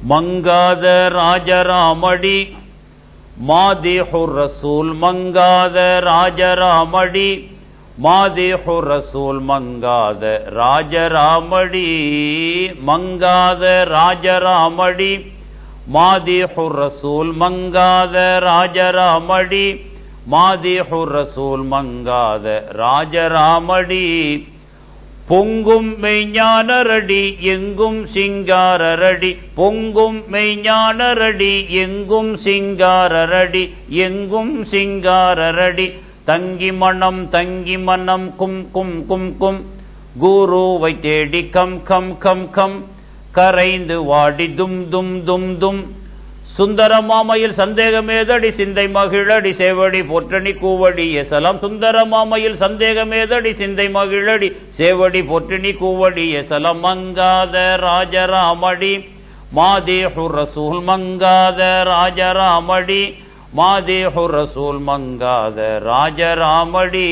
மங்காத ராஜராமடி மாதிஹு ரசூல் மங்காத ராஜராமடி மாதிஹு ரசூல் மங்காத ராஜராமடி மங்காத ராஜராமடி மாதிஹு ரசூல் மங்காத ராஜராமடி மாதிஹு ரசூல் மங்காத ராஜராமடி பொங்கும் மெய்ஞானரடி எங்கும் சிங்காரரடி பொங்கும் மெய்ஞானரடி எங்கும் சிங்காரரடி எங்கும் சிங்காரரடி தங்கி மனம் தங்கி மனம் கும் கும் கும் கும் குருவை தேடி கம் கம் கம் கம் கரைந்து வாடி தும் தும் தும் தும் சுந்தரமாமையில் சந்தேகமேதடி சிந்தை மகிழடி சேவடி பொற்றணி கூவடி எசலாம் சுந்தரமாமையில் சந்தேகமேதடி சிந்தை மகிழடி சேவடி பொற்றணி கூவடி எசலம் மங்காத ராஜராமடி மாதேஹு ரசூல் மங்காத ராஜராமடி மாதேஹு ரசூல் மங்காத ராஜராமடி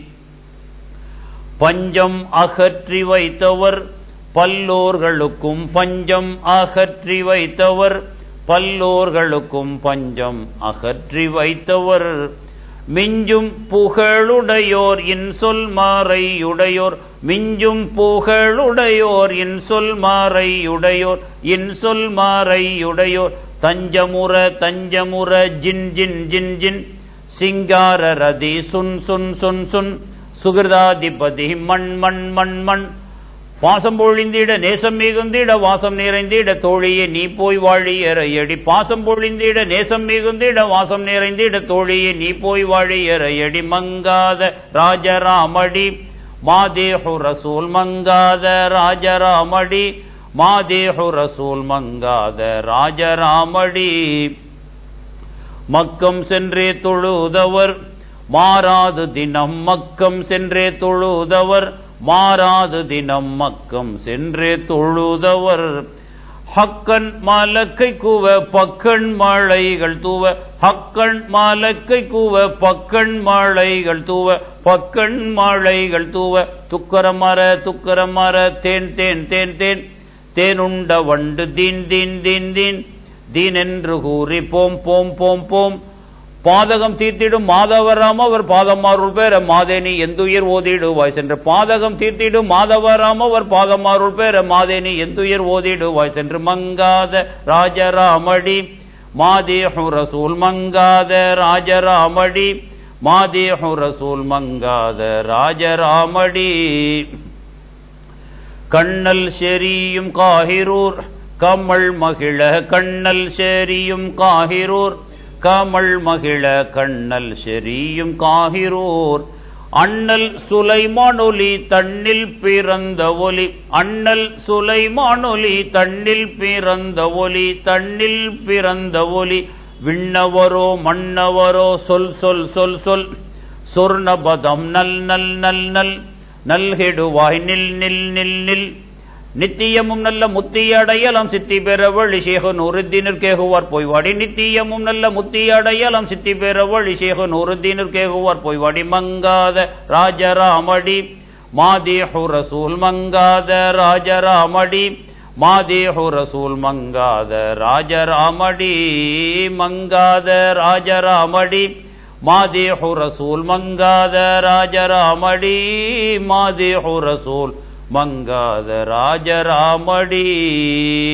பஞ்சம் அகற்றி வைத்தவர் பல்லோர்களுக்கும் பஞ்சம் அகற்றி வைத்தவர் பல்லோர்களுக்கும் பஞ்சம் அகற்றி வைத்தவர் மிஞ்சும் புகழுடையோர் இன் சொல் மாறையுடையோர் மிஞ்சும் புகழுடையோர் இன் சொல் மாறையுடையோர் இன் சொல் மாறையுடையோர் தஞ்சமுற தஞ்சமுற ஜின் ஜின் ஜின் ஜின் சிங்கார ரதி சுன் சுன் சுன் சுன் சுகிருதாதிபதி மண் மண் மண் மண் பாசம் பொழிந்திட நேசம் மிகுந்திட வாசம் நிறைந்திட தோழியே நீ போய் வாழியறையடி பாசம் பொழிந்திட நேசம் மிகுந்திட வாசம் நிறைந்திட தோழியே நீ போய் வாழியறையடி மங்காத ராஜராமடி மாதேஹு ரசூல் மங்காத ராஜராமடி மாதேஹு ரசூல் மங்காத ராஜராமடி மக்கம் சென்றே தொழுதவர் மாறாது தினம் மக்கம் சென்றே தொழுதவர் மாறாது தினம் மக்கம் சென்றே தொழுதவர் ஹக்கன் மாலக்கை கூவ பக்கண் மாளைகள் தூவ ஹக்கன் மாலக்கை கூவ பக்கண் மாளைகள் தூவ பக்கண் மாளைகள் தூவ துக்கரமர துக்கரமர தேன் தேன் தேன் தேன் தேனுண்ட வண்டு தீன் தீன் தீன் தீன் தீன் என்று கூறி போம் போம் போம் போம் பாதகம் தீர்த்திடும் மாதவராம அவர் பாதமாருள் பேர மாதேனி எந்துயிர் ஓதிடுவாய் சென்று பாதகம் தீர்த்திடும் மாதவராம அவர் பாதமாருள் பேர மாதேனி எந்துயிர் ஓதிடுவாய் சென்று மங்காத ராஜராமடி மாதேஹு ரசூல் மங்காத ராஜராமடி மாதேஹு ரசூல் மங்காத ராஜராமடி கண்ணல் செரியும் காகிரூர் கமல் மகிழ கண்ணல் செரியும் காகிரூர் கமல் மகிழ கண்ணல் செரியும் காகிரோர் அண்ணல் சுலைமானொலி தன்னில் பிறந்த ஒலி அண்ணல் சுலைமானொலி தன்னில் பிறந்த ஒலி தன்னில் பிறந்த ஒலி விண்ணவரோ மன்னவரோ சொல் சொல் சொல் சொல் சொர்ணபதம் நல் நல் நல் நல் நல்கெடுவாய் நில் நில் நில் நில் நித்தியமும் நல்ல முத்தியடையலாம் சித்தி பெற வழி சேக நூறுத்தீனர் கேகுவார் போய்வாடி நித்தியமும் நல்ல முத்தியடையலாம் சித்தி பெற வழி சேக நூறுத்தீனர் கேகுவார் போய்வாடி மங்காத ராஜராமடி மாதேஹு ரசூல் மங்காத ராஜராமடி மாதேஹு ரசூல் மங்காத ராஜராமடி மங்காத ராஜராமடி மாதேஹு ரசூல் மங்காத ராஜராமடி மாதேஹு ரசூல் மங்காத ராஜராமடி